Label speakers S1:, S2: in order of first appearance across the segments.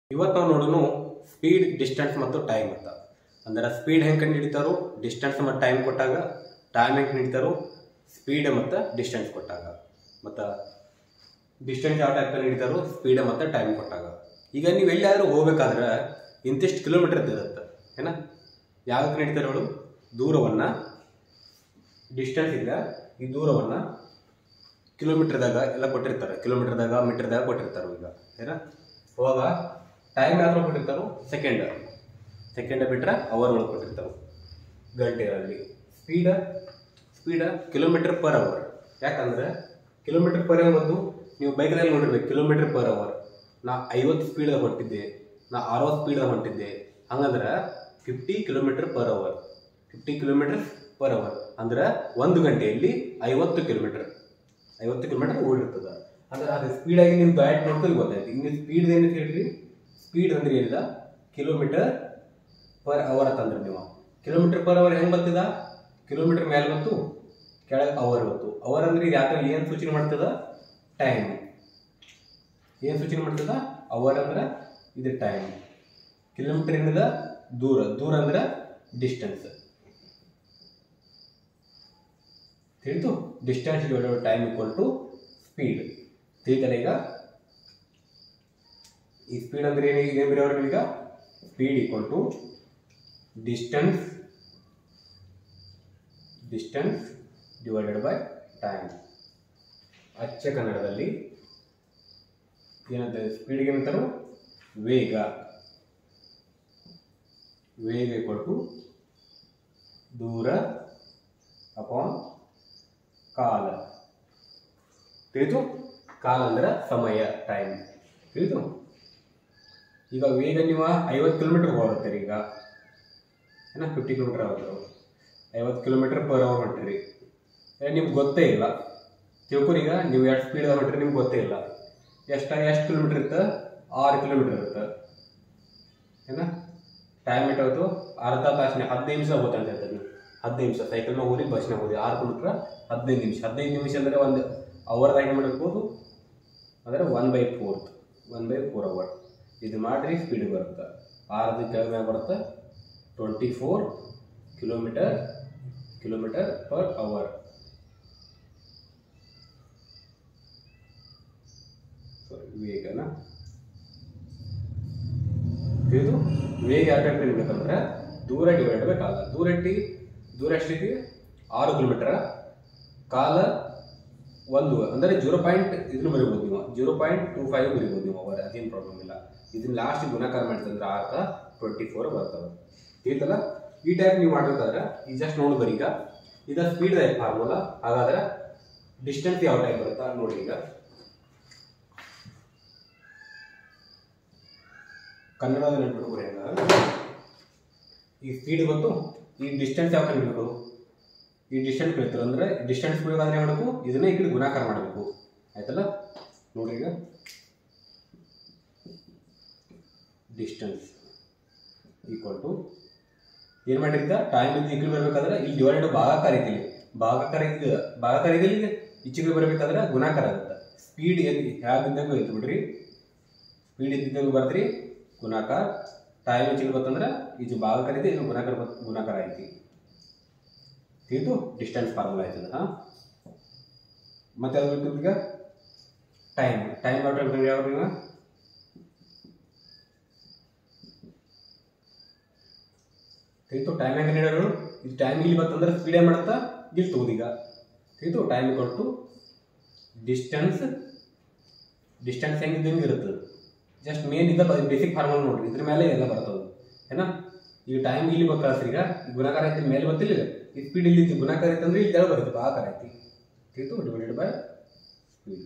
S1: ಇವತ್ತು ನಾವು ನೋಡೋಣ ಸ್ಪೀಡ್ ಡಿಸ್ಟೆನ್ಸ್ ಮತ್ತು ಟೈಮ್ ಅಂತ ಅಂದ್ರೆ ಸ್ಪೀಡ್ ಹೆಂಗೆ ಕಂಡು ಹಿಡಿತಾರೋ ಡಿಸ್ಟೆನ್ಸ್ ಮತ್ತು ಟೈಮ್ ಕೊಟ್ಟಾಗ ಟೈಮ್ ಹೆಂಗೆ ಹಿಡಿತಾರೋ ಸ್ಪೀಡ್ ಮತ್ತು ಡಿಸ್ಟೆನ್ಸ್ ಕೊಟ್ಟಾಗ ಮತ್ತು ಡಿಸ್ಟೆನ್ಸ್ ಯಾವ ಟೈಪ್ ಹಿಡಿತಾರೋ ಸ್ಪೀಡ್ ಮತ್ತು ಟೈಮ್ ಕೊಟ್ಟಾಗ ಈಗ ನೀವು ಎಲ್ಲಿಯಾದರೂ ಹೋಗ್ಬೇಕಾದ್ರೆ ಇಂತಿಷ್ಟು ಕಿಲೋಮೀಟರ್ ಇರುತ್ತೆ ಏನ ಯಾವ್ದಕ್ಕೆ ನಡೀತಾರೆ ಅವಳು ದೂರವನ್ನು ಡಿಸ್ಟೆನ್ಸ್ ಇಲ್ಲ ಈ ದೂರವನ್ನು ಕಿಲೋಮೀಟರ್ದಾಗ ಎಲ್ಲ ಕೊಟ್ಟಿರ್ತಾರೆ ಕಿಲೋಮೀಟರ್ದಾಗ ಮೀಟರ್ದಾಗ ಕೊಟ್ಟಿರ್ತಾರೆ ಈಗ ಏನ ಅವಾಗ ಟೈಮ್ ಯಾವ್ದು ಕೊಟ್ಟಿರ್ತಾರೋ ಸೆಕೆಂಡ್ ಸೆಕೆಂಡ್ ಬಿಟ್ರೆ ಅವರ್ ಒಳಗೆ ಕೊಟ್ಟಿರ್ತಾವೆ ಗಂಟೆಗಳಲ್ಲಿ speed speed kilometre per hour ಯಾಕಂದ್ರೆ ಕಿಲೋಮೀಟರ್ ಪರ್ ಅವರ್ ಒಂದು ನೀವು ಬೈಕ್ನಲ್ಲಿ ನೋಡಿರ್ಬೇಕು ಕಿಲೋಮೀಟರ್ ಪರ್ ಅವರ್ ನಾ ಐವತ್ತು ಸ್ಪೀಡ್ದಾಗ ಹೊಂಟಿದ್ದೆ ನಾ ಅರವತ್ತು ಸ್ಪೀಡ್ದಾಗ ಹೊಂಟಿದ್ದೆ ಹಂಗಂದ್ರೆ fifty kilometre per hour fifty kilometre per hour ಅಂದ್ರೆ ಒಂದು ಗಂಟೆಯಲ್ಲಿ ಐವತ್ತು ಕಿಲೋಮೀಟರ್ ಐವತ್ತು ಕಿಲೋಮೀಟರ್ ಓಡಿರ್ತದ ಅಂದ್ರೆ ಅದು ಸ್ಪೀಡಾಗಿ ನಿಮ್ಮ ಬ್ಯಾಟ್ ನೋಡ್ಕೊಂಡು ಗೊತ್ತಾಯ್ತು ಇನ್ನು ಸ್ಪೀಡ್ ಏನಂತ ಹೇಳ್ರಿ ಸ್ಪೀಡ್ ಅಂದ್ರೆ ಏನಿಲ್ಲ ಕಿಲೋಮೀಟರ್ ಪರ್ ಅವರ್ ಅಂತಂದ್ರೆ ನೀವು ಕಿಲೋಮೀಟರ್ ಪರ್ ಅವರ್ ಹೆಂಗೆ ಬರ್ತದ ಕಿಲೋಮೀಟರ್ ಮೇಲೆ ಬಂತು ಕೆಳಗೆ ಅವರ್ ಬಂತು ಅವರ್ ಅಂದ್ರೆ ಇದು ಯಾಕೆ ಏನು ಸೂಚನೆ ಮಾಡ್ತದ ಟೈಮ್ ಏನು ಸೂಚನೆ ಮಾಡ್ತದ ಅವರ್ ಅಂದ್ರೆ ಇದು ಟೈಮ್ ಕಿಲೋಮೀಟರ್ ಏನಿದ ದೂರ ದೂರ ಅಂದ್ರೆ ಡಿಸ್ಟೆನ್ಸ್ ತಿಳಿತು distance divided time equal to speed ತಿಳಿತಲ್ಲ ಈಗ ಈ ಸ್ಪೀಡ್ ಅಂದ್ರೆ ಏನು ಏನು ಬರೆಯೋರು ಈಗ speed equal to distance distance divided by time ಅಚ್ಚ ಕನ್ನಡದಲ್ಲಿ ಏನಂತ ಸ್ಪೀಡ್ಗೆ ಏನಂತಾರೋ ವೇಗ ವೇಗ ಈಕ್ವಲ್ ಟು ದೂರ ಅಪಾನ್ ಕಾಲ ತಿಳಿತು ಕಾಲ ಅಂದ್ರೆ ಸಮಯ ಟೈಮ್ ತಿಳಿತು ಈಗ ವೇಗ ನೀವು ಐವತ್ತು ಕಿಲೋಮೀಟರ್ ಹೋಗುತ್ತೀರಿ ಈಗ ಏನ ಫಿಫ್ಟಿ ಕಿಲೋಮೀಟರ್ ಆಗುತ್ತೆ ಐವತ್ತು ಕಿಲೋಮೀಟರ್ ಪರ್ ಅವರ್ ಹೊಂಟ್ರಿ ನಿಮ್ಗೆ ಗೊತ್ತೇ ಇಲ್ಲ ತಿಳ್ಕೊರಿ ಈಗ ನೀವು ಎಷ್ಟು ಸ್ಪೀಡ್ ಹೊಂಟ್ರಿ ನಿಮ್ಗೆ ಗೊತ್ತೇ ಇಲ್ಲ ಎಷ್ಟು ಎಷ್ಟು ಕಿಲೋಮೀಟರ್ ಇರುತ್ತೆ ಆರು ಕಿಲೋಮೀಟರ್ ಇರುತ್ತೆ ಏನ ಟೈಮ್ ಎಷ್ಟಾಯ್ತು ಅರ್ಧ ತಾಸಿನ ಹದಿನೈದು ನಿಮಿಷ ಹೋಗ್ತಾ ಅಂತ ಹೇಳ್ತಾರೆ ನೀವು ಹದಿನೈದು ನಿಮಿಷ ಸೈಕಲ್ನ ಹೋಗಿ ಬಸ್ನಾಗ ಹೋಗಿ ಆರು ಕಿಲೋಮೀಟ್ರ್ ಹದಿನೈದು ನಿಮಿಷ ಹದಿನೈದು ನಿಮಿಷ ಅಂದರೆ ಒಂದು ಅವರ್ದಾಗ ಏನು ಮಾಡಿರ್ಬೋದು ಅಂದರೆ one by fourth one by four hour ಇದು ಮಾಡಿರಿ ಸ್ಪೀಡ್ ಬರುತ್ತೆ ಆರದು ಕೆಳಗೆ ಬರುತ್ತೆ twenty four kilometre kilometre per hour sorry ವೇಗನ ಇದು ವೇಗ ಯಾವ ಟೈಪ್ ಇರ್ಬೇಕಂದ್ರೆ ದೂರ ಡಿವೈಡ್ ಬೈ ಕಾಲ ದೂರ ಎಟ್ಟಿ ದೂರ ಎಷ್ಟಿದೆ ಆರು ಕಿಲೋಮೀಟರ್ ಕಾಲ ಒಂದು ಅಂದರೆ ಜೀರೋ ಪಾಯಿಂಟ್ ಇದನ್ನು ಬರಿಬೋದು ನೀವು ಜೀರೋ ಪಾಯಿಂಟ್ ಟೂ ಫೈವ್ ಬರಿಬೋದು ನೀವು ಅವರ್ ಅದೇನು ಪ್ರಾಬ್ಲಮ್ ಇಲ್ಲ ಇದನ್ನ ಲಾಸ್ಟ್ ಗುಣಾಕಾರ ಮಾಡ್ತಂದ್ರೆ ಆರ್ಕ ಟ್ವೆಂಟಿ ಫೋರ್ ಬರ್ತವೆ ತಿಳಿತಲ್ಲ ಈ ಟೈಪ್ ನೀವು ಮಾಡ್ಬೇಕಾದ್ರೆ ಈ ಜಸ್ಟ್ ನೋಡಿ ಬರೀ ಈಗ ಇದು ಸ್ಪೀಡ್ ಫಾರ್ಮುಲಾ ಹಾಗಾದ್ರೆ ಡಿಸ್ಟೆನ್ಸ್ ಯಾವ ಟೈಪ್ ಬರುತ್ತಾ ನೋಡಿ ಈಗ ಕನ್ನಡದ ನೆನ್ಪಿಟ್ಕೊರಿ ಹಂಗ ಈ ಸ್ಪೀಡ್ ಗೊತ್ತು ಈ ಡಿಸ್ಟೆನ್ಸ್ ಯಾವ ಕಂಡಿಡ್ಬೇಕು ಈ ಡಿಸ್ಟೆನ್ಸ್ ಕಳಿತಾರೆ ಅಂದ್ರೆ ಡಿಸ್ಟೆನ್ಸ್ ಬಿಡೋದಾದ್ರೆ ಏನು ಮಾಡಬೇಕು ಇದನ್ನೇ ಈ ಕಡೆ ಗುಣಾಕಾರ ಮಾಡಬೇಕು ಆಯ್ತಲ್ಲ ನೋಡ್ರಿ ಈಗ ಡಿಸ್ಟೆನ್ಸ್ ಈಕ್ವಲ್ ಟು ಏನು ಮಾಡಿರ್ತ ಟೈಮ್ ಇಂದ ಈ ಕಡೆ ಬರಬೇಕಾದ್ರೆ ಇಲ್ಲಿ ಡಿವೈಡೆಡ್ ಭಾಗಾಕಾರ ಐತಿಲ್ಲಿ ಭಾಗಾಕಾರ ಇದು ಭಾಗಾಕಾರ ಇದೆ ಇಲ್ಲಿ ಈಚೆಗೆ ಬರಬೇಕಾದ್ರೆ ಗುಣಾಕಾರ ಆಗುತ್ತೆ ಸ್ಪೀಡ್ ಏನು ಹೇಗಿದ್ದಂಗೆ ಐತೆ ಬಿಡ್ರಿ ಸ್ಪೀಡ್ ಇದ್ದಿದ್ದಂಗೆ ಬರ್ತ್ರಿ ಗುಣಾಕಾರ ಟೈಮ್ ಈಚೆಗೆ ಬರ್ತಂದ್ರೆ ಇದು ಭಾಗಾಕಾರ ಇದೆ ಇದು ಗುಣಾಕಾರ ಬತ್ ಗುಣಾಕಾರ ಐತಿ ತಿಳಿದು ಡಿಸ್ಟೆನ್ಸ್ ಫಾರ್ಮುಲಾ ಆಯ್ತದ ಹಾಂ ಮತ್ತೆ ಅದು ಬಿಟ್ಟು ಈಗ ಟೈಮ್ ಟೈಮ್ ಯಾವ ಟೈಮ್ ಯಾವ ಈಗ ತಿಳಿತು ಟೈಮ್ ಹೆಂಗೆ ನೀಡೋರು ಇದು ಟೈಮ್ ಇಲ್ಲಿ ಬಂತಂದ್ರೆ ಸ್ಪೀಡ್ ಏನು ಮಾಡುತ್ತಾ ಇಲ್ಲಿ ತಗೋದೀಗ ತಿಳಿತು ಟೈಮ್ ಕೊಟ್ಟು ಡಿಸ್ಟೆನ್ಸ್ ಡಿಸ್ಟೆನ್ಸ್ ಹೆಂಗಿದ್ದಂಗೆ ಇರುತ್ತೆ ಜಸ್ಟ್ ಮೇನ್ ಇದ್ದ ಬೇಸಿಕ್ ಫಾರ್ಮುಲಾ ನೋಡ್ರಿ ಇದ್ರ ಮೇಲೆ ಎಲ್ಲ ಬರ್ತದೆ ಏನ ಈಗ ಟೈಮ್ ಇಲ್ಲಿ ಬೇಕಾದ್ರೆ ಈಗ ಗುಣಾಕಾರ ಐತಿ ಮೇಲೆ ಗೊತ್ತಿಲ್ಲ ಈ ಸ್ಪೀಡ್ ಇಲ್ಲಿ ಇತ್ತು ಗುಣಾಕಾರ ಐತೆ ಅಂದ್ರೆ ಇಲ್ಲಿ ಕೆಳಗೆ ಬರುತ್ತೆ ಭಾಗಾಕಾರ ಐತಿ ತಿಳಿತು ಡಿವೈಡೆಡ್ ಬೈ ಸ್ಪೀಡ್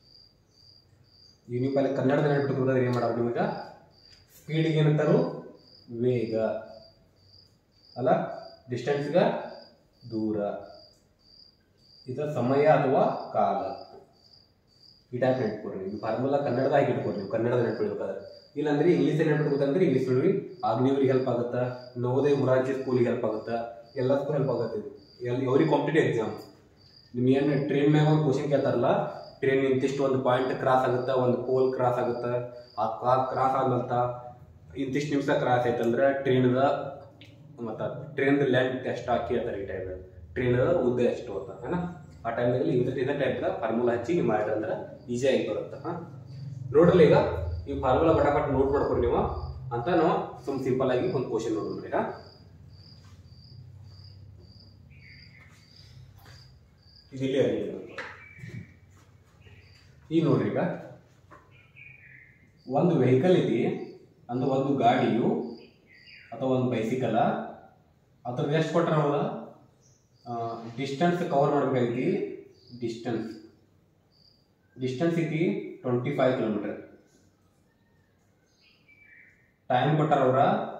S1: ಈಗ ನೀವು ಪಲ್ಲಿ ಕನ್ನಡದ ನೆಟ್ಬಿಟ್ಟು ಏನು ಮಾಡೋದು ನಿಮಗೆ ಸ್ಪೀಡಿಗೆ ಏನಂತಾರು ವೇಗ ಅಲ್ಲ ಡಿಸ್ಟೆನ್ಸ್ಗೆ ದೂರ ಇದು ಸಮಯ ಅಥವಾ ಕಾಲ ಈ ಟೈಪ್ ನೆಟ್ಕೊಡ್ರಿ ನೀವು ಫಾರ್ಮುಲಾ ಕನ್ನಡದಾಗ ಇಟ್ಕೊಡ್ರಿ ನೀವು ಕನ್ನಡದ ನೆಟ್ಬಿಡ್ಬೇಕಾದ್ರೆ ಇಲ್ಲಾಂದ್ರೆ ಇಂಗ್ಲೀಷಲ್ಲಿ ನೆಟ್ಬಿಡ್ಬೇಕಂದ್ರೆ ಇಂಗ್ಲೀಷ್ ನೋಡ್ರಿ ಆಗ್ನೇವ್ರಿಗೆ ಹೆಲ್ಪ್ ಆಗುತ್ತಾ ನವೋದಯ ಮುರಾರ್ಜಿ ಸ್ಕೂಲಿಗೆ ಹೆಲ್ಪ್ ಆಗುತ್ತಾ ಎಲ್ಲದಕ್ಕೂ ಹೆಲ್ಪ್ ಆಗುತ್ತೆ ಇದು ಎಲ್ಲಿ ಅವ್ರಿಗೆ ಕಾಂಪಿಟೇಟಿವ್ ಎಕ್ಸಾಮ್ ನಿಮ್ಗೆ ಏನು ಟ್ರೈನ್ ಮ್ಯಾಗ ಒಂದು ಕ್ವಶನ್ ಕೇಳ್ತಾರಲ್ಲ ಟ್ರೈನ್ ಇಂತಿಷ್ಟು ಒಂದು ಪಾಯಿಂಟ್ ಕ್ರಾಸ್ ಆಗುತ್ತಾ ಒಂದು ಪೋಲ್ ಕ್ರಾಸ್ ಆಗುತ್ತಾ ಆ ಕ್ರಾಸ್ ಆದ್ಮಂತ ಇಂತಿಷ್ಟು ನಿಮಿಷ ಕ್ರಾಸ್ ಆಯ್ತಂದ್ರೆ ಟ್ರೈನ್ದ ಮತ್ತು ಟ್ರೈನ್ದ ಲೆಂತ್ ಎಷ್ಟು ಹಾಕಿ ಅಂತಾರೆ ಈ ಟೈಮ್ ಟ್ರೈನ್ದ ಉದ್ದ ಎಷ್ಟು ಅಂತ ಹಾಂ ಆ ಟೈಮ್ನಲ್ಲಿ ಇದ್ರ ಇದೇ ಟೈಪ್ದ ಫಾರ್ಮುಲಾ ಹಚ್ಚಿ ನೀವು ಮಾಡಿದ್ರೆ ಅಂದ್ರೆ ಈಸಿಯಾಗಿ ಬರುತ್ತೆ ಹಾಂ ನೋಡ್ರಲ್ಲ ಈಗ ಈ ಫಾರ್ಮುಲಾ ಪಟಾಪಟ್ ನೋಟ್ ಮಾಡ್ಕೊರಿ ನೀವು ಅಂತ ನಾವು ಸುಮ್ ಸಿಂಪಲ್ ಆಗಿ ಒಂದು ಕ್ವಶನ್ ನೋಡೋಣ ಈಗ ಇದಿಲ್ಲಿ ಈ ನೋಡ್ರಿ ಈಗ ಒಂದು ವೆಹಿಕಲ್ ಐತಿ ಅಂದ್ರೆ ಒಂದು ಗಾಡಿಯು ಅಥವಾ ಒಂದು ಬೈಸಿಕಲ ಅದ್ರದ್ದು ಎಷ್ಟು ಕೊಟ್ಟಾರ ಅವಳ ಡಿಸ್ಟೆನ್ಸ್ ಕವರ್ ಮಾಡ್ಬೇಕಾಗೈತಿ ಡಿಸ್ಟೆನ್ಸ್ ಡಿಸ್ಟೆನ್ಸ್ ಐತಿ ಟ್ವೆಂಟಿ ಫೈವ್ ಕಿಲೋಮೀಟರ್ ಟೈಮ್ ಕೊಟ್ಟಾರ ಅವರ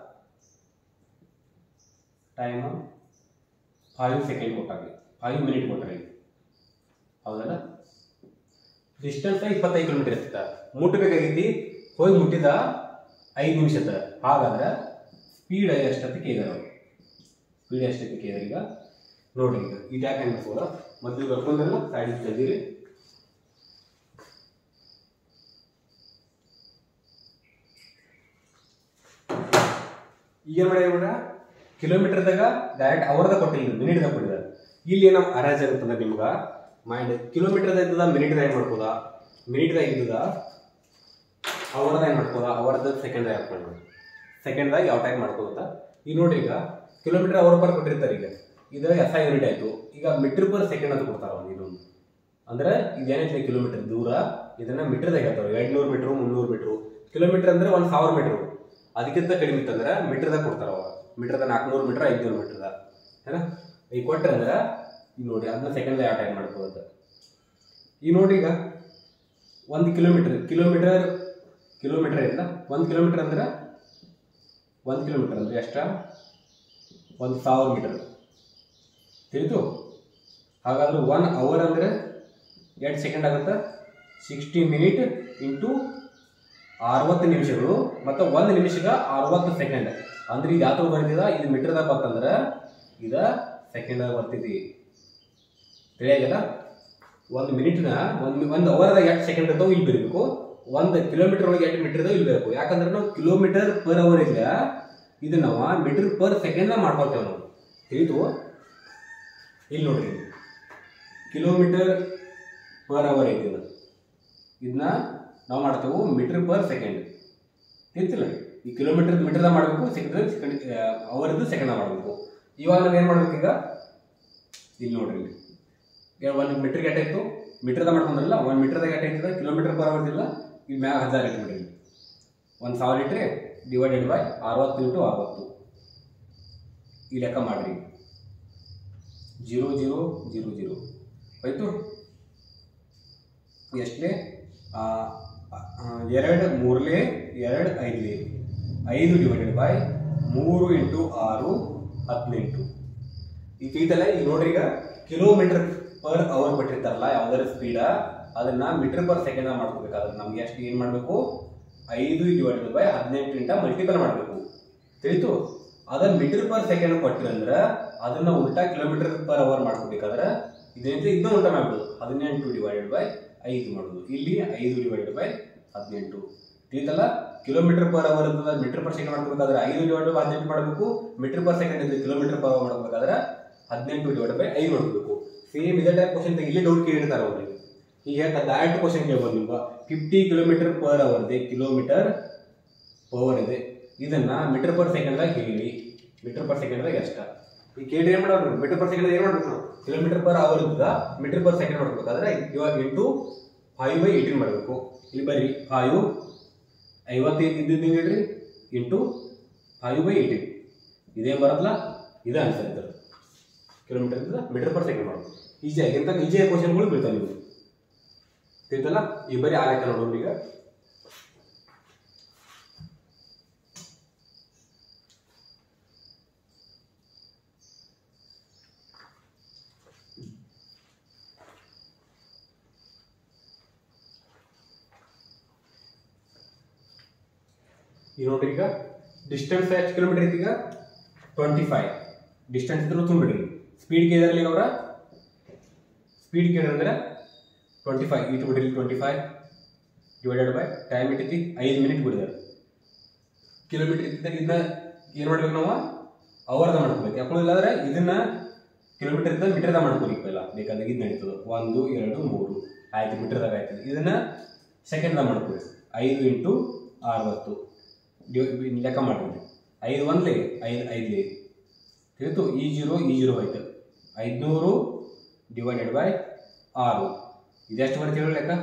S1: ಟೈಮ್ ಫೈವ್ ಸೆಕೆಂಡ್ ಕೊಟ್ಟಾಗ ಫೈವ್ ಮಿನಿಟ್ ಕೊಟ್ಟಾರೆ ಹೌದಲ್ಲ ಡಿಸ್ಟೆನ್ಸ್ ಇಪ್ಪತ್ತೈದು ಕಿಲೋಮೀಟರ್ ಇರ್ತದ ಮುಟ್ಟಬೇಕಾಗೈತಿ ಹೋಗಿ ಮುಟ್ಟಿದ ಐದು ನಿಮಿಷದ ಹಾಗಾದ್ರೆ ಸ್ಪೀಡ್ ಎಷ್ಟೊತ್ತಿಗೆ ಕೇಳಿದಾರೆ ಅವ್ರು ಸ್ಪೀಡ್ ಎಷ್ಟೊತ್ತಿಗೆ ಕೇಳಿದಾರೆ ಈಗ ನೋಡಿ ಈಗ ಇದು ಯಾಕೆ ಅನ್ಸೋದ ಮೊದಲು ಬರ್ಕೊಂಡ್ರಲ್ಲ ಸೈಡ್ ತೆಗೀರಿ ಈಗ ಮಾಡ್ಯಾರ ಇವ್ರ ಕಿಲೋಮೀಟರ್ದಾಗ ಡೈರೆಕ್ಟ್ ಅವರ್ದಾಗ ಕೊಟ್ಟಿಲ್ಲ ಮಿನಿಟ್ದಾಗ ಕೊಟ್ಟಿದ್ದಾರೆ ಇಲ್ಲಿ ಏನೋ ಅರಾಜ್ ಆಗುತ್ತದ ನಿಮ್ಗೆ ಮೈಂಡ್ ಕಿಲೋಮೀಟರ್ದಾಗ ಇದ್ದದ ಮಿನಿಟ್ದಾಗ ಏನು ಮಾಡ್ಬೋದಾ ಮಿನಿಟ್ದಾಗ ಇದ್ದದ ಅವರ್ದಾಗ ಏನು ಮಾಡ್ಬೋದಾ ಅವರ್ದ ಸೆಕೆಂಡ್ದಾಗ ಹಾಕೊಂಡು ಸೆಕೆಂಡ್ದಾಗ ಯಾವ ಟೈಮ್ ಮಾಡ್ಕೋಬೋದಾ ಈಗ ನೋಡ್ರಿ ಈಗ ಕಿಲೋಮೀಟರ್ ಅವರ್ ಪರ್ ಕೊಟ್ಟಿರ್ತಾರೆ ಈಗ ಇದು ಎಸ್ ಐ ಯೂನಿಟ್ ಆಯ್ತು ಈಗ ಮೀಟರ್ ಪರ್ ಸೆಕೆಂಡ್ ಅಂತ ಕೊಡ್ತಾರ ಒಂದು ಇದೊಂದು ಅಂದ್ರೆ ಇದೇನೈತೆ ಕಿಲೋಮೀಟರ್ ದೂರ ಇದನ್ನ ಮೀಟರ್ದಾಗ ಹೇಳ್ತಾವೆ ಎರಡ್ನೂರು ಮೀಟ್ರು ಮುನ್ನೂರು ಮೀಟ್ರು ಕಿಲೋಮೀಟರ್ ಅಂದ್ರೆ ಒಂದು ಸಾವಿರ ಮೀಟ್ರು ಅದಕ್ಕಿಂತ ಕಡಿಮೆ ಇತ್ತಂದ್ರೆ ಮೀಟರ್ದಾಗ ಕೊಡ್ತಾರ ಅವಾಗ ಮೀಟರ್ದಾಗ ನಾಲ್ಕುನೂರು ಮೀಟರ್ ಐದುನೂರು ಮೀಟರ್ದ ಏನ ಈಗ ಕೊಟ್ರೆ ಅಂದ್ರೆ ಈಗ ನೋಡಿ ಅದನ್ನ ಸೆಕೆಂಡ್ ಯಾವ ಟೈಮ್ ಮಾಡ್ಕೋಬೋದು ಈಗ ನೋಡಿ ಈಗ ಒಂದು ಕಿಲೋಮೀಟರ್ ಕಿಲೋಮೀಟರ್ ಕಿಲೋಮೀಟರ್ ಇಂದ ಒಂದು ಕಿಲೋಮೀಟರ್ ಅಂದ್ರೆ ಒಂದು ಕಿಲೋಮೀಟರ್ ಅಂದ್ರೆ ಎಷ್ಟ ಒಂದು ಸಾವಿರ ಮೀಟರ್ ತಿಳಿತು ಹಾಗಾದ್ರೆ ಒನ್ ಅವರ್ ಅಂದ್ರೆ ಎರಡು ಸೆಕೆಂಡ್ ಆಗುತ್ತೆ ಸಿಕ್ಸ್ಟಿ ಮಿನಿಟ್ ಇಂಟು ಅರವತ್ತು ನಿಮಿಷಗಳು ಮತ್ತು ಒಂದು ನಿಮಿಷಕ್ಕೆ ಅರವತ್ತು ಸೆಕೆಂಡ್ ಅಂದ್ರೆ ಇದು ಯಾವ ಬರ್ತಿದ ಇದು ಮೀಟರ್ದಾಗ ಬಂತಂದ್ರೆ ಇದ ಸೆಕೆಂಡ್ ಬರ್ತಿದ್ವಿ ತಿಳಿಯಾಗಿಲ್ಲ ಒಂದು ಮಿನಿಟ್ನ ಒಂದು ಒಂದು ಅವರ್ದಾಗ ಎಷ್ಟು ಸೆಕೆಂಡ್ ಇರ್ತಾವೆ ಇಲ್ಲಿ ಬರಬೇಕು ಒಂದು ಕಿಲೋಮೀಟರ್ ಒಳಗೆ ಎಷ್ಟು ಮೀಟರ್ ಇದಾವೆ ಇಲ್ಲಿ ಬೇಕು ಯಾಕಂದ್ರೆ ನಾವು ಕಿಲೋಮೀಟರ್ ಪರ್ ಅವರ್ ಇಲ್ಲ ಇದು ನಾವು ಮೀಟರ್ ಪರ್ ಸೆಕೆಂಡ್ ಮಾಡ್ಕೊಳ್ತೇವೆ ನಾವು ತಿಳಿತು ಇಲ್ಲಿ ನೋಡ್ರಿ ಕಿಲೋಮೀಟರ್ ಪರ್ ಅವರ್ ಐತಿ ಇದು ಇದನ್ನ ನಾವು ಮಾಡ್ತೇವೆ ಮೀಟರ್ ಪರ್ ಸೆಕೆಂಡ್ ತಿಳಿತಿಲ್ಲ ಈ ಕಿಲೋಮೀಟರ್ ಮೀಟರ್ದಾಗ ಮಾಡಬೇಕು ಸೆಕೆಂಡ್ ಸೆಕೆಂಡ್ ಅವರ್ದು ಸೆಕೆಂಡ್ ಮಾಡಬೇಕು ಇವಾಗ ನಾವು ಏನು ಮಾಡ್ಬೇಕು ಈಗ ಇಲ್ಲಿ ನೋಡ್ರಿ ಇಲ್ಲಿ ಈಗ ಒಂದು ಮೀಟರ್ಗೆ ಎಟ್ ಆಯ್ತು ಮೀಟರ್ದಾಗ ಮಾಡ್ಕೊಂಡ್ರಲ್ಲ ಒಂದು ಮೀಟರ್ದಾಗ ಎಟ್ ಆಯ್ತದ ಕಿಲೋಮೀಟರ್ ಪರ್ ಅವರ್ ಇಲ್ಲ ಈಗ ಮ್ಯಾಗ ಹಜಾರ್ ಇಟ್ಬಿಡ್ರಿ ಒಂದು ಸಾವಿರ ಲೀಟ್ರೆ ಡಿವೈಡೆಡ್ ಬೈ ಅರವತ್ತು ಇಂಟು ಅರವತ್ತು ಈ ಲೆಕ್ಕ ಮಾಡ್ರಿ ಜೀರೋ ಜೀರೋ ಜೀರೋ ಜೀರೋ ಆಯ್ತು ಎಷ್ಟಲೇ ಎರಡು ಮೂರಲೇ ಎರಡು ಐದಲೇ ಐದು ಡಿವೈಡೆಡ್ ಬೈ ಮೂರು ಇಂಟು ಆರು ಹದಿನೆಂಟು ಈಗ ಐತಲ್ಲ ಈಗ ನೋಡ್ರಿ ಈಗ ಕಿಲೋಮೀಟರ್ ಪರ್ ಅವರ್ ಕೊಟ್ಟಿರ್ತಾರಲ್ಲ ಯಾವ್ದಾರ ಸ್ಪೀಡ ಅದನ್ನ ಮೀಟರ್ ಪರ್ ಸೆಕೆಂಡ್ ಮಾಡ್ಕೋಬೇಕಾದ್ರೆ ನಮ್ಗೆ ಎಷ್ಟು ಏನು ಮಾಡಬೇಕು ಐದು ಡಿವೈಡೆಡ್ ಬೈ ಹದಿನೆಂಟರಿಂದ ಮಲ್ಟಿಪಲ್ ಮಾಡಬೇಕು ತಿಳಿತು ಅದನ್ನ ಮೀಟರ್ ಪರ್ ಸೆಕೆಂಡ್ ಕೊಟ್ಟಿರಂದ್ರೆ ಅದನ್ನ ಉಲ್ಟಾ ಕಿಲೋಮೀಟರ್ ಪರ್ ಅವರ್ ಮಾಡ್ಕೋಬೇಕಾದ್ರೆ ಇದೇನಿದೆ ಇದನ್ನ ಉಲ್ಟಾ ಮಾಡ್ಬೋದು ಹದಿನೆಂಟು ಡಿವೈಡೆಡ್ ಬೈ ಐದು ಮಾಡೋದು ಇಲ್ಲಿ ಐದು ಡಿವೈಡೆಡ್ ಬೈ ಹದಿನೆಂಟು ತಿಳಿತಲ್ಲ ಕಿಲೋಮೀಟರ್ ಪರ್ ಅವರ್ ಇರ್ತದ ಮೀಟರ್ ಪರ್ ಸೆಕೆಂಡ್ ಮಾಡ್ಕೋಬೇಕಾದ್ರೆ ಐದು ಡಿವೈಡ್ ಬೈ ಹದಿನೆಂಟು ಮಾಡಬೇಕು ಮೀಟರ್ ಪರ್ ಸೆಕೆಂಡ್ ಇದ್ರೆ ಕಿಲೋಮೀಟರ್ ಪರ್ ಅವರ್ ಮಾಡ್ಕೋಬೇಕಾದ್ರೆ ಹದಿನೆಂಟು ಡಿವೈಡ್ ಬೈ ಐದು ಮಾಡ್ಕೋಬೇಕು ಸೇಮ್ ಇದೇ ಟೈಪ್ ಕ್ವಶನ್ ಇಲ್ಲಿ ಡೌಟ್ ಕೇಳಿರ್ತಾರೆ ಅವ್ರಿಗೆ ಈಗ ಡೈರೆಕ್ಟ್ ಕ್ವಶನ್ ಕೇಳ್ಬೋದು ನಿಮ್ಗೆ ಫಿಫ್ಟಿ ಕಿಲೋಮೀಟರ್ ಪರ್ ಅವರ್ ಇದೆ ಕಿಲೋಮೀಟರ್ ಪವರ್ ಇದೆ ಇದನ್ನ ಮೀಟರ್ ಪರ್ ಸೆಕೆಂಡ್ದಾಗ ಹೇಳಿ ಮೀಟರ್ ಪರ್ ಸೆಕೆಂಡ್ದಾಗ ಎಷ್ಟ ಈಗ ಕೇಳಿ ಏನು ಮಾಡೋದು ಮೀಟರ್ ಪರ್ ಸೆಕೆಂಡ್ ಏನು ಮಾಡ್ಬೇಕು ನಾವು ಕಿಲೋಮೀಟರ್ ಪರ್ ಅವರ್ ಇದ್ದ ಮೀಟರ್ ಪರ್ ಸೆಕೆಂಡ್ ಮಾಡ್ಬೇಕಾದ್ರೆ ಇವಾಗ ಇಂಟು ಫೈವ್ ಬೈ ಏಯ್ಟೀನ್ ಮಾಡಬೇಕು ಇಲ್ಲಿ ಬರ್ರಿ ಫೈವ್ ಐವತ್ತೈದು ಇದ್ದಿದ್ದು ಹೇಳ್ರಿ ಇಂಟು ಫೈವ್ ಬೈ ಏಯ್ಟೀನ್ ಇದೇನು ಬರತ್ತಲ್ಲ ಇದೇ ಆನ್ಸರ್ ಇದ್ದಾರೆ ಕಿಲೋಮೀಟರ್ ಇಂದ ಮೀಟರ್ ಪರ್ ಸೆಕೆಂಡ್ ಮಾಡೋದು ಈಸಿಯಾಗಿ ಎಂತ ಈಜಿಯಾಗಿ ಕ್ವಶನ್ಗಳು ಬೀಳ್ತಾವೆ ನಿಮಗೆ ತಿಳಿತಲ್ಲ ಈ ಬರೀ ಆ ಲೆಕ್ಕ ನೋಡೋಣ ಈಗ ಈಗ ನೋಡ್ರಿ ಈಗ ಡಿಸ್ಟೆನ್ಸ್ ಎಷ್ಟು ಕಿಲೋಮೀಟರ್ ಐತಿ ಈಗ ಟ್ವೆಂಟಿ ಫೈವ್ ಡಿಸ್ಟೆನ್ಸ್ ಇದ್ರೂ ತುಂಬಿಡ್ರಿ ಸ್ಪೀಡ್ ಕೇಳಿದ್ರಲ್ಲಿ ಅವರ ಸ್ಪೀಡ್ ಕೇಳಿದ್ರೆ ಟ್ವೆಂಟಿ ಫೈವ್ ಇಟ್ಟು ಬಿಡ್ರಿ twenty five divided by time ಇಟ್ಟೈತಿ ಐದು ಮಿನಿಟ್ ಬಿಡಿದಾರೆ ಕಿಲೋಮೀಟರ್ ಇದ್ದಾಗ ಇದನ್ನ ಏನು ಮಾಡ್ಬೇಕು ನಾವು ಅವರ್ದ ಮಾಡ್ಕೋಬೇಕು ಯಾಕಂದ್ರೆ ಇಲ್ಲಾಂದ್ರೆ ಇದನ್ನ ಕಿಲೋಮೀಟರ್ ಇದ್ದ ಮೀಟರ್ದ ಮಾಡ್ಕೋಬೇಕು ಇಲ್ಲ ಬೇಕಾದಾಗ ಇದು ನಡೀತದೆ ಒಂದು ಎರಡು ಮೂರು ಆಯ್ತು ಮೀಟರ್ದಾಗ ಆಯ್ತದೆ ಇದನ್ನ ಸೆಕೆಂಡ್ದಾಗ ಮಾಡ್ಕೋಬೇಕು ಐದು ಇಂಟು ಅರವತ್ತು ಡಿವ್- ಲೆಕ್ಕ ಮಾಡಿದ್ವಿ ಐದು ಒಂದ್ಲೆ ಐದು ಐದ್ಲೆ ತಿಳಿತು ಈ ಜೀರೋ ಈ ಜೀರೋ ಆಯ್ತು ಐದುನೂರು ಡಿವೈಡೆಡ್ ಬೈ ಆರು ಇದೆಷ್ಟು ಬರುತ್ತೆ ಹೇಳಿ ಲೆಕ್ಕ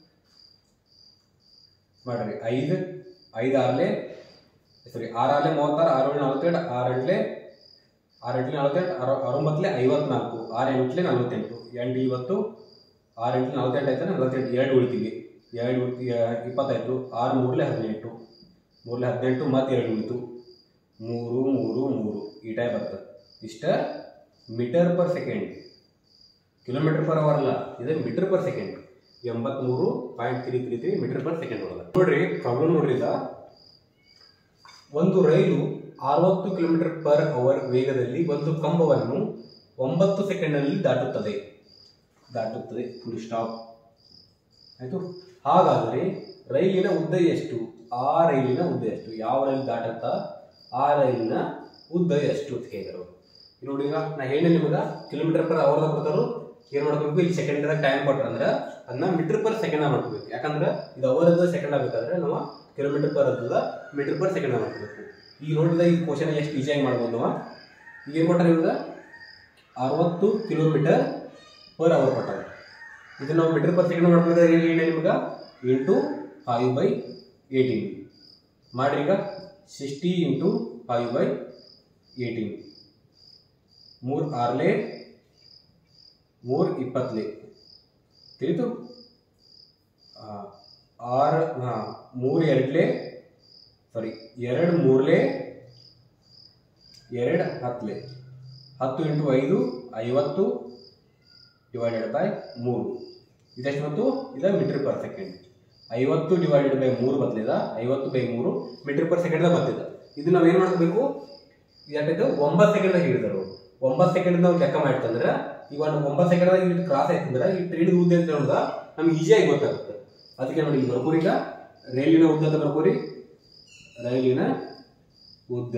S1: ಮಾಡ್ರಿ ಐದು ಐದು ಆರ್ಲೆ ಸಾರಿ ಆರು ಆರ್ಲೆ ಮೂವತ್ತಾರು ಆರು ಏಳು ನಲವತ್ತೆರಡು ಆರು ಎಂಟ್ಲೆ ಆರು ಎಂಟ್ಲೆ ನಲವತ್ತೆಂಟು ಆರು ಅರೊಂಬತ್ತಲೆ ಐವತ್ನಾಲ್ಕು ಆರು ಎಂಟ್ಲೆ ನಲವತ್ತೆಂಟು ಎಂಟು ಇವತ್ತು ಆರು ಎಂಟ್ಲೆ ನಲವತ್ತೆಂಟು ಆಯ್ತಾನೆ ನಲವತ್ತೆಂಟು ಎರಡು ಉಳಿತೀವಿ ಎರಡು ಉಳ್ತಿ ಇಪ್ಪತ್ತಾಯ್ತು ಆರು ಮೂರಲೆ ಹದಿನೆಂಟು ಮೂರಲೆ ಹದಿನೆಂಟು ಮತ್ತೆ ಎರಡು ಉಳಿತು ಮೂರು ಮೂರು ಮೂರು ಈ ಟೈಪ್ ಬರ್ತದೆ ಇಷ್ಟ metre per second kilometre per hour ಅಲ್ಲ ಇದು ಮೀಟರ್ ಪರ್ ಸೆಕೆಂಡ್ ಎಂಬತ್ಮೂರು point three three three metre per second ಒಳಗೆ ನೋಡ್ರಿ ಪ್ರಾಬ್ಲಮ್ ನೋಡ್ರಿ ಇದ ಒಂದು ರೈಲು ಅರವತ್ತು ಕಿಲೋಮೀಟರ್ ಪರ್ ಅವರ್ ವೇಗದಲ್ಲಿ ಒಂದು ಕಂಬವನ್ನು ಒಂಬತ್ತು ಸೆಕೆಂಡ್ನಲ್ಲಿ ದಾಟುತ್ತದೆ ದಾಟುತ್ತದೆ ಫುಲ್ ಸ್ಟಾಪ್ ಆಯ್ತು ಹಾಗಾದರೆ ರೈಲಿನ ಉದ್ದ ಎಷ್ಟು ಆ ರೈಲಿನ ಉದ್ದ ಎಷ್ಟು ಯಾವ ರೈಲು ದಾಟುತ್ತಾ ಆ ರೈಲಿನ ಉದ್ದ ಎಷ್ಟು ಅಂತ ಕೇಳಿದರು ಇಲ್ಲಿ ನೋಡಿ ಈಗ ನಾ ಹೇಳಿ ನಿಮಗೆ ಕಿಲೋಮೀಟರ್ ಪರ್ ಅವರ್ದಾಗ ಕೊಡ್ತಾರೋ ಏನು ಮಾಡ್ಬೇಕು ಇಲ್ಲಿ ಸೆಕೆಂಡ್ದಾಗ ಟೈಮ್ ಕೊಟ್ರ ಅಂದ್ರೆ ಅದನ್ನ ಮೀಟರ್ ಪರ್ ಸೆಕೆಂಡ್ ಮಾಡ್ಕೋಬೇಕು ಯಾಕಂದ್ರೆ ಇದು ಅವರದ ಸೆಕೆಂಡ್ ಆಗಬೇಕಾದ್ರೆ ನಾವು ಕಿಲೋಮೀಟರ್ ಪರ್ ಅದ ಮೀಟರ್ ಪರ್ ಸೆಕೆಂಡ್ ಮಾಡ್ಕೋಬೇಕು ಈಗ ನೋಡಿದ ಈ ಕ್ವಶನ್ ಎಷ್ಟು ಈಸಿಯಾಗಿ ಮಾಡ್ಬೋದು ನಾವು ಈಗ ಏನು ಕೊಟ್ಟಾರೆ ಇವಾಗ ಅರವತ್ತು ಕಿಲೋಮೀಟರ್ ಪರ್ ಅವರ್ ಕೊಟ್ಟಾರೆ ಇದು ನಾವು ಮೀಟರ್ ಪರ್ ಸೆಕೆಂಡ್ ಮಾಡ್ಬೇಕಾದ್ರೆ ಏನು ಹೇಳಿ ನಿಮ್ಗೆ ಇಂಟು ಫೈವ್ ಬೈ ಏಯ್ಟೀನ್ ಮಾಡ್ರಿ ಈಗ sixty into five by eighteen ಮೂರು ಆರ್ಲೆ ಮೂರು ಇಪ್ಪತ್ತಲೆ ತಿಳಿತು ಆ, ಆರು ಹಾಂ ಮೂರು ಎರಡ್ಲೆ ಸಾರಿ ಎರಡು ಮೂರ್ಲೆ ಎರಡು ಹತ್ತಲೆ ಹತ್ತು ಇಂಟು ಐದು ಐವತ್ತು ಡಿವೈಡೆಡ್ ಬೈ ಮೂರು ಇದೆಷ್ಟು ಬಂತು ಇದು ಮೀಟರ್ ಪರ್ ಸೆಕೆಂಡ್ ಐವತ್ತು ಡಿವೈಡೆಡ್ ಬೈ ಮೂರು ಬದಲಿದ ಐವತ್ತು ಬೈ ಮೂರು ಮೀಟರ್ ಪರ್ ಸೆಕೆಂಡ್ ಬರ್ತಿದ ಇದು ನಾವು ಏನು ಮಾಡ್ಕೋಬೇಕು ಯಾಕಂದ್ರೆ ಒಂಬತ್ತು ಸೆಕೆಂಡ್ದಾಗ ಹಿಡಿದರು ಒಂಬತ್ತು ಸೆಕೆಂಡ್ ನಾವು ಲೆಕ್ಕ ಮಾಡ್ತಂದ್ರೆ ಈಗ ಒಂದು ಒಂಬತ್ತು ಸೆಕೆಂಡ್ದಾಗ ಇದು ಕ್ರಾಸ್ ಆಯ್ತಂದ್ರೆ ಈ ಟ್ರೈನ್ ಉದ್ದ ಅಂತ ನೋಡಿದ ನಮ್ಗೆ ಈಸಿಯಾಗಿ ಗೊತ್ತಾಗುತ್ತೆ ಅದಕ್ಕೆ ನೋಡಿ ಈಗ ಬರ್ಕೋರಿ ಈಗ ರೈಲಿನ ಉದ್ದ ಅಂತ ಬರ್ಕೋರಿ ರೈಲಿನ ಉದ್ದ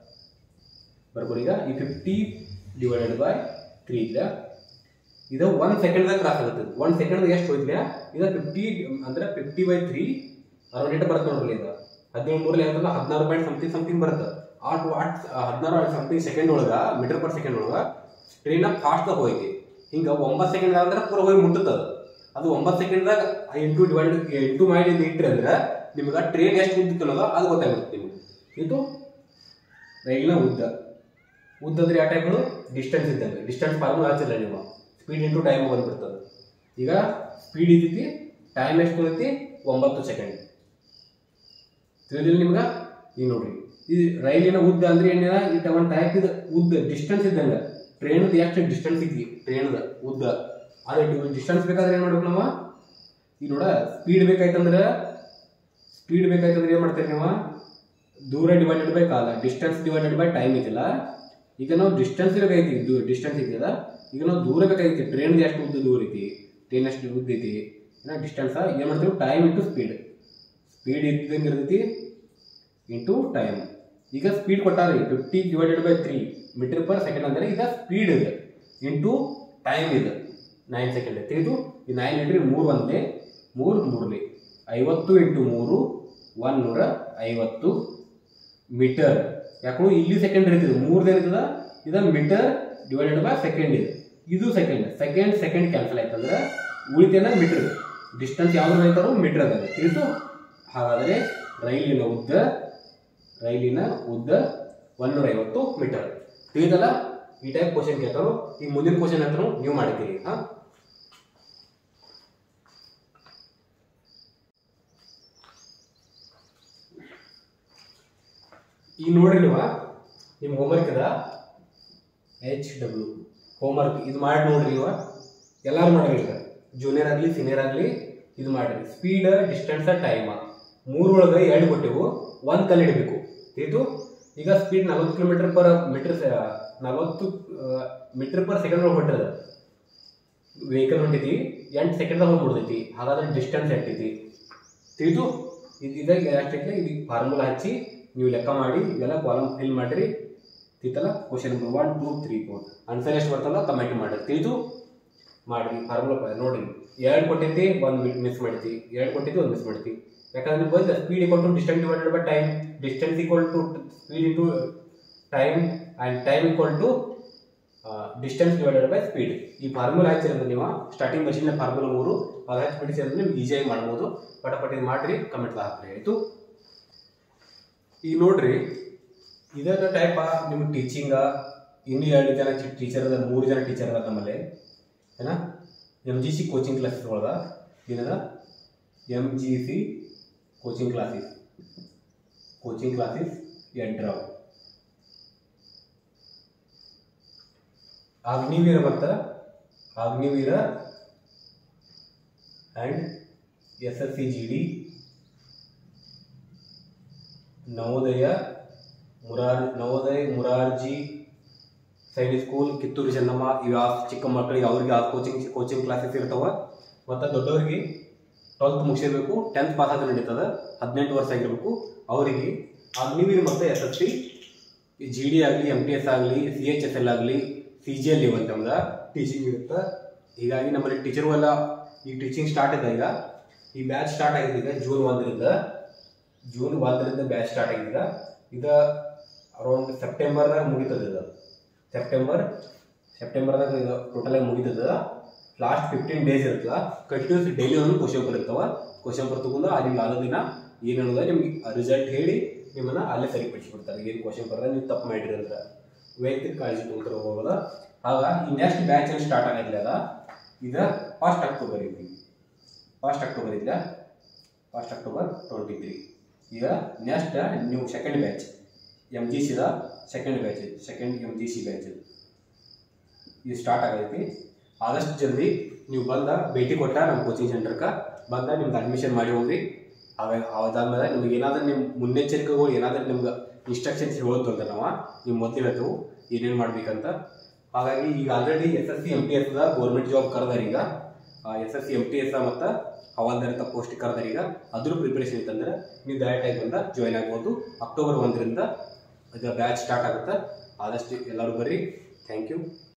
S1: ಬರ್ಕೋರಿ ಈಗ ಈ ಫಿಫ್ಟಿ ಡಿವೈಡೆಡ್ ಬೈ ತ್ರೀ ಇಲ್ಲ ಇದು ಒನ್ ಸೆಕೆಂಡ್ದಾಗ ಕ್ರಾಸ್ ಆಗುತ್ತೆ ಒನ್ ಸೆಕೆಂಡ್ ಎಷ್ಟು ಹೋಯ್ತಿಲ್ಲ ಇದು ಫಿಫ್ಟಿ ಅಂದ್ರೆ fifty by three around eight ಬರುತ್ತೆ ನೋಡ್ರಿ ಇದು ಹದಿನೇಳು ಮೂರಲ್ಲಿ ಏನಂತಂದ್ರೆ ಹದಿನಾರು ಪಾಯಿಂಟ್ ಸಮಥಿಂಗ್ ಸಮಥಿಂಗ್ ಬರುತ್ತೆ ಆ ಟು ಆಟ್ ಹದಿನಾರು ಸಮಥಿಂಗ್ ಸೆಕೆಂಡ್ ಒಳಗ ಮೀಟರ್ ಪರ್ ಸೆಕೆಂಡ್ ಒಳಗ ಟ್ರೈನ್ ಫಾಸ್ಟ್ದಾಗ ಹೋಯ್ತಿ ಹಿಂಗ ಒಂಬತ್ತು ಸೆಕೆಂಡ್ ಅಂದ್ರೆ ಪೂರ ಹೋಗಿ ಮುಟ್ಟುತ್ತದ ಅದು ಒಂಬತ್ತು ಸೆಕೆಂಡ್ದಾಗ ಇಂಟು ಡಿವೈಡ್ ಇಂಟು ಮಾಡಿ ಇಟ್ರಿ ಅಂದ್ರೆ ನಿಮ್ಗೆ ಟ್ರೈನ್ ಎಷ್ಟು ಉದ್ದಿತ್ತು ಅನ್ನೋದು ಅದು ಗೊತ್ತಾಗುತ್ತೆ ನಿಮ್ಗೆ ಇದು ರೈಲಿನ ಉದ್ದ ಉದ್ದ ಅಂದ್ರೆ ಯಾವ ಟೈಪ್ಗಳು ಡಿಸ್ಟೆನ್ಸ್ ಇದ್ದಂಗೆ ಡಿಸ್ಟೆನ್ಸ್ ಫಾರ್ಮುಲಾ ಹಚ್ಚಿಲ್ಲ ನೀವು ಸ್ಪೀಡ್ ಇಂಟು ಟೈಮ್ ಬಂದ್ಬಿಡ್ತದೆ ಈಗ ಸ್ಪೀಡ್ ಇದ್ದೈತಿ ಟೈಮ್ ಎಷ್ಟು ಐತಿ ಒಂಬತ್ತು ಸೆಕೆಂಡ್ ತಿಳಿದಿಲ್ಲ ನಿಮ್ಗೆ ಈಗ ನೋಡ್ರಿ ಈ ರೈಲಿನ ಉದ್ದ ಅಂದ್ರೆ ಏನಿಲ್ಲ ಇಟ್ಟ ಒಂದು ಟೈಪ್ ಇದು ಉದ್ದ ಡಿಸ್ಟೆನ್ಸ್ ಇದ್ದಂಗೆ ಟ್ರೈನ್ದು ಎಷ್ಟು ಡಿಸ್ಟೆನ್ಸ್ ಐತಿ ಟ್ರೈನ್ದ ಉದ್ದ ಅದು ಡಿಸ್ಟೆನ್ಸ್ ಬೇಕಾದ್ರೆ ಏನು ಮಾಡ್ಬೇಕು ನಾವು ಈಗ ನೋಡ ಸ್ಪೀಡ್ ಬೇಕಾಯ್ತಂದ್ರೆ ಸ್ಪೀಡ್ ಬೇಕಾಯ್ತಂದ್ರೆ ಏನು ಮಾಡ್ತೀರಿ ನೀವು ದೂರ ಡಿವೈಡೆಡ್ ಬೈ ಕಾಲ ಡಿಸ್ಟೆನ್ಸ್ ಡಿವೈಡೆಡ್ ಬೈ ಟೈಮ್ ಐತಿಲ್ಲ ಈಗ ನಾವು ಡಿಸ್ಟೆನ್ಸ್ ಬೇಕಾಯ್ತಿ ಡಿಸ್ಟೆನ್ಸ್ ಐತಿಲ್ಲ ಈಗ ನಾವು ದೂರ ಬೇಕಾಗಿತ್ತು ಟ್ರೈನ್ ಎಷ್ಟು ಉದ್ದ ದೂರ ಐತಿ ಟ್ರೈನ್ ಎಷ್ಟು ಉದ್ದ ಐತಿ ಏನೋ ಡಿಸ್ಟೆನ್ಸ್ ಏನು ಮಾಡ್ತೀವಿ ಟೈಮ್ ಇಂಟು ಸ್ಪೀಡ್ ಸ್ಪೀಡ್ ಇದ್ದಂಗೆ ಇರ್ತೈತಿ ಇಂಟು ಟೈಮ್ ಈಗ ಸ್ಪೀಡ್ ಕೊಟ್ಟಾರೆ fifty divided by three metre per second ಅಂದರೆ ಈಗ ಸ್ಪೀಡ್ ಇದೆ ಇಂಟು ಟೈಮ್ ಇದೆ ನೈನ್ ಸೆಕೆಂಡ್ ತಿಳಿದು ಈ ನೈನ್ ಇಡ್ರಿ ಮೂರು ಒಂದೇ ಮೂರು ಮೂರಲಿ ಐವತ್ತು ಇಂಟು ಮೂರು ಒನ್ ನೂರ ಐವತ್ತು ಮೀಟರ್ ಯಾಕೋ ಇಲ್ಲಿ ಸೆಕೆಂಡ್ ಇರ್ತದೆ ಮೂರ್ದು ಏನಿರ್ತದ ಇದು ಮೀಟರ್ ಡಿವೈಡೆಡ್ ಬೈ ಸೆಕೆಂಡ್ ಇದೆ ಇದು ಸೆಕೆಂಡ್ ಸೆಕೆಂಡ್ ಸೆಕೆಂಡ್ ಕ್ಯಾನ್ಸಲ್ ಆಯ್ತಂದ್ರೆ ಉಳಿತೇನ ಮೀಟರ್ ಡಿಸ್ಟೆನ್ಸ್ ಯಾವ್ದು ಹೇಳ್ತಾರೋ ಮೀಟರ್ ಅದ ತಿಳಿತು ಹಾಗಾದರೆ ರೈಲಿನ ಉದ್ದ ರೈಲಿನ ಉದ್ದ ಒನ್ನೂರ ಐವತ್ತು ಮೀಟರ್ ತಿಳಿದಲ್ಲ ಈ ಟೈಪ್ ಕ್ವಶನ್ ಕೇಳ್ತಾರೋ ಈಗ ಮುಂದಿನ ಕ್ವಶನ್ ಹತ್ರ ನೀವು ಮಾಡಿದ್ದೀರಿ ಹಾ ಈಗ ನೋಡ್ರಿ ನೀವು ನಿಮ್ಮ ಹೋಮ್ವರ್ಕ್ ಅದ ಎಚ್ ಡಬ್ಲ್ಯೂ ಹೋಮ್ವರ್ಕ್ ಇದು ಮಾಡಿ ನೋಡ್ರಿ ನೀವು ಎಲ್ಲರೂ ಮಾಡ್ರಿ ಈಗ ಜೂನಿಯರ್ ಆಗಲಿ ಸೀನಿಯರ್ ಆಗಲಿ ಇದು ಮಾಡ್ರಿ ಸ್ಪೀಡ್ ಡಿಸ್ಟೆನ್ಸ್ ಟೈಮ್ ಮೂರೊಳಗೆ ಎರಡು ಕೊಟ್ಟೆವು ಒಂದು ಕಲ್ಲು ಹಿಡಬೇಕು ಇದು ಈಗ ಸ್ಪೀಡ್ ನಲವತ್ತು ಕಿಲೋಮೀಟರ್ ಪರ್ ಮೀಟರ್ ನಲವತ್ತು ಮೀಟರ್ ಪರ್ ಸೆಕೆಂಡ್ ಒಳಗೆ ಹೊಟ್ಟದ ವೆಹಿಕಲ್ ಹೊಂಟೈತಿ ಎಂಟು ಸೆಕೆಂಡ್ದಾಗ ಹೋಗಿ ಬಿಡ್ತೈತಿ ಹಾಗಾದ್ರೆ ಡಿಸ್ಟೆನ್ಸ್ ಎಷ್ಟೈತಿ ತಿಳಿದು ಇದು ಇದಾಗ ಅಷ್ಟಕ್ಕೆ ಇದು ಫಾರ್ಮುಲಾ ಹಚ್ಚಿ ನೀವು ಲೆಕ್ಕ ಮಾಡಿ ಇವೆಲ್ಲ ಕಾಲಮ್ ಫಿಲ್ ಮಾಡಿರಿ ತಿತ್ತಲ್ಲ question number one two three four answer ಎಷ್ಟು ಬರ್ತಲ್ಲ ಕಮೆಂಟ್ ಮಾಡಿರಿ ತಿಳಿದು ಮಾಡ್ರಿ ಫಾರ್ಮುಲಾ ನೋಡಿ ಎರಡು ಕೊಟ್ಟೈತಿ ಒಂದು ಮಿಸ್ ಮಾಡ್ತಿ ಎರಡು ಕೊಟ್ಟಿದ್ದು ಒಂದು ಮಿಸ್ ಮಾಡ್ತಿ ಯಾಕಂದ್ರೆ ಬಂದು speed equal to distance divided by time distance equal to speed into time and time equal to distance divided by speed ಈ ಫಾರ್ಮುಲಾ ಹಚ್ಚಿರೋದು ನೀವು ಸ್ಟಾರ್ಟಿಂಗ್ ಮಷಿನ್ ಫಾರ್ಮುಲಾ ಮೂರು ಅದು ಹಚ್ಚಿಬಿಟ್ಟು ಅಂದ್ರೆ ನೀವು ಈಸಿಯಾಗಿ ಮಾಡ್ಬೋದು ಪಟಪಟಿ ಮಾಡ್ರಿ ಕಮೆಂಟ್ ಹಾಕ್ರಿ ಆಯಿತು ಈಗ ನೋಡ್ರಿ ಇದರ ಟೈಪ್ ನಿಮ್ಮ ಟೀಚಿಂಗ ಇನ್ನು ಎರಡು ಜನ ಟೀಚರ್ ಅದ ಮೂರು ಜನ ಟೀಚರ್ ಅದ ನಮ್ಮಲ್ಲಿ ಏನ M G C coaching classes ಒಳಗ ಏನದ M G C coaching classes coaching classes ಎಂಟ್ರವ್ ಅಗ್ನಿವೀರ ಮತ್ತು Agniveer and S S C G D Navodaya ಮುರಾರ್ ನವೋದಯ ಮುರಾರ್ಜಿ ಸೈನಿಕ್ ಸ್ಕೂಲ್ ಕಿತ್ತೂರು ಚೆನ್ನಮ್ಮ ಇವು ಯಾವ ಚಿಕ್ಕ ಮಕ್ಕಳಿಗೆ ಅವ್ರಿಗೆ ಯಾವ ಕೋಚಿಂಗ್ ಕೋಚಿಂಗ್ ಕ್ಲಾಸಸ್ ಇರ್ತಾವ ಮತ್ತು ದೊಡ್ಡವರಿಗೆ ಟ್ವೆಲ್ತ್ ಮುಗಿಸಿರ್ಬೇಕು ಟೆಂತ್ ಪಾಸ್ ಆದ್ರೆ ನಡೀತದೆ ಹದಿನೆಂಟು ವರ್ಷ ಆಗಿರ್ಬೇಕು ಅವರಿಗೆ ಅಗ್ನಿವೀರ್ ಮತ್ತು S S C G D ಆಗಲಿ ಎಮ್ ಟಿ ಎಸ್ ಆಗಲಿ ಸಿ ಎಚ್ ಎಸ್ ಎಲ್ ಆಗಲಿ ಸಿ ಜಿ ಎಲ್ ಲೆವೆಲ್ ನಮ್ದು ಟೀಚಿಂಗ್ ಇರುತ್ತೆ ಹೀಗಾಗಿ ನಮ್ಮಲ್ಲಿ ಟೀಚರು ಎಲ್ಲ ಈ ಟೀಚಿಂಗ್ ಸ್ಟಾರ್ಟ್ ಇದೆ ಈಗ ಈ ಬ್ಯಾಚ್ ಸ್ಟಾರ್ಟ್ ಆಗಿದೆ ಈಗ ಜೂನ್ ಒಂದರಿಂದ ಜೂನ್ ಒಂದರಿಂದ ಬ್ಯಾಚ್ ಸ್ಟಾರ್ಟ್ ಆಗಿದೆ ಈಗ ಇದು ಅರೌಂಡ್ ಸೆಪ್ಟೆಂಬರ್ದಾಗ ಮುಗಿತದೆ ಇದು ಸೆಪ್ಟೆಂಬರ್ ಸೆಪ್ಟೆಂಬರ್ದಾಗ ಇದು ಟೋಟಲ್ ಆಗಿ ಮುಗಿತದ ಲಾಸ್ಟ್ ಫಿಫ್ಟೀನ್ ಡೇಸ್ ಇರುತ್ತಲ್ಲ ಕಂಟಿನ್ಯೂಸ್ ಡೈಲಿ ಒಂದು ಕ್ವಶನ್ ಪೇಪರ್ ಇರ್ತಾವ ಕ್ವಶನ್ ಪೇಪರ್ ತಗೊಂಡು ಅಲ್ಲಿ ಆದ ದಿನ ಏನು ಅನ್ನೋದ ನಿಮ್ಗೆ ರಿಸಲ್ಟ್ ಹೇಳಿ ನಿಮ್ಮನ್ನ ಅಲ್ಲೇ ಸರಿಪಡಿಸ್ಬಿಡ್ತಾರೆ ಏನು ಕ್ವಶನ್ ಪೇಪರ್ ನೀವು ತಪ್ಪು ಮಾಡಿರಿ ಅಂತ ವೈಯಕ್ತಿಕ ಕಾಳಜಿ ತೊಗೊಂಡ್ರೆ ಹೋಗೋದ ಆಗ ಈ ನೆಕ್ಸ್ಟ್ ಬ್ಯಾಚ್ ಏನು ಸ್ಟಾರ್ಟ್ ಆಗಿಲ್ಲ ಅದ ಇದು ಫಸ್ಟ್ ಅಕ್ಟೋಬರ್ ಐತಿ ಫಸ್ಟ್ ಅಕ್ಟೋಬರ್ ಇಲ್ಲ ಫಸ್ಟ್ ಅಕ್ಟೋಬರ್ ಟ್ವೆಂಟಿ ತ್ರೀ ಈಗ ನೆಕ್ಸ್ಟ್ ನೀವು ಸೆಕೆಂಡ್ ಬ್ಯಾಚ್ ಎಮ್ ಜಿ ಸಿದ second batch second M G C batch ಇದು ಸ್ಟಾರ್ಟ್ ಆಗೈತಿ ಆದಷ್ಟು ಜಲ್ದಿ ನೀವು ಬಂದ ಭೇಟಿ ಕೊಟ್ಟ ನಮ್ಮ ಕೋಚಿಂಗ್ ಸೆಂಟರ್ಗೆ ಬಂದ ನಿಮ್ದು ಅಡ್ಮಿಷನ್ ಮಾಡಿ ಹೋಗ್ರಿ ಅವಾಗ ಅದಾದ್ಮೇಲೆ ನಿಮ್ಗೆ ಏನಾದ್ರೂ ನಿಮ್ಮ ಮುನ್ನೆಚ್ಚರಿಕೆಗಳು ಏನಾದ್ರೂ ನಿಮ್ಗೆ ಇನ್ಸ್ಟ್ರಕ್ಷನ್ಸ್ ಹೇಳೋದು ಅಂತ ನಾವು ನೀವು ಮೊದಲು ಹೇಳ್ತೇವೆ ಏನೇನು ಮಾಡ್ಬೇಕಂತ ಹಾಗಾಗಿ ಈಗ already S S C M T S government job ಕರೆದಾರ ಈಗ S S C M T S ಮತ್ತು ಹವಾಲ್ದಾರಿತ ಪೋಸ್ಟ್ ಕರೆದಾರ ಈಗ ಅದ್ರ ಪ್ರಿಪ್ರೇಷನ್ ಇತ್ತಂದ್ರೆ ನೀವು ಡೈರೆಕ್ಟಾಗಿ ಬಂದ ಜಾಯ್ನ್ ಆಗ್ಬೋದು ಅಕ್ಟೋಬರ್ ಒಂದರಿಂದ ಇದು ಬ್ಯಾಚ್ ಸ್ಟಾರ್ಟ್ ಆಗುತ್ತೆ ಆದಷ್ಟು ಎಲ್ಲರೂ ಬರ್ರಿ ಥ್ಯಾಂಕ್ ಯು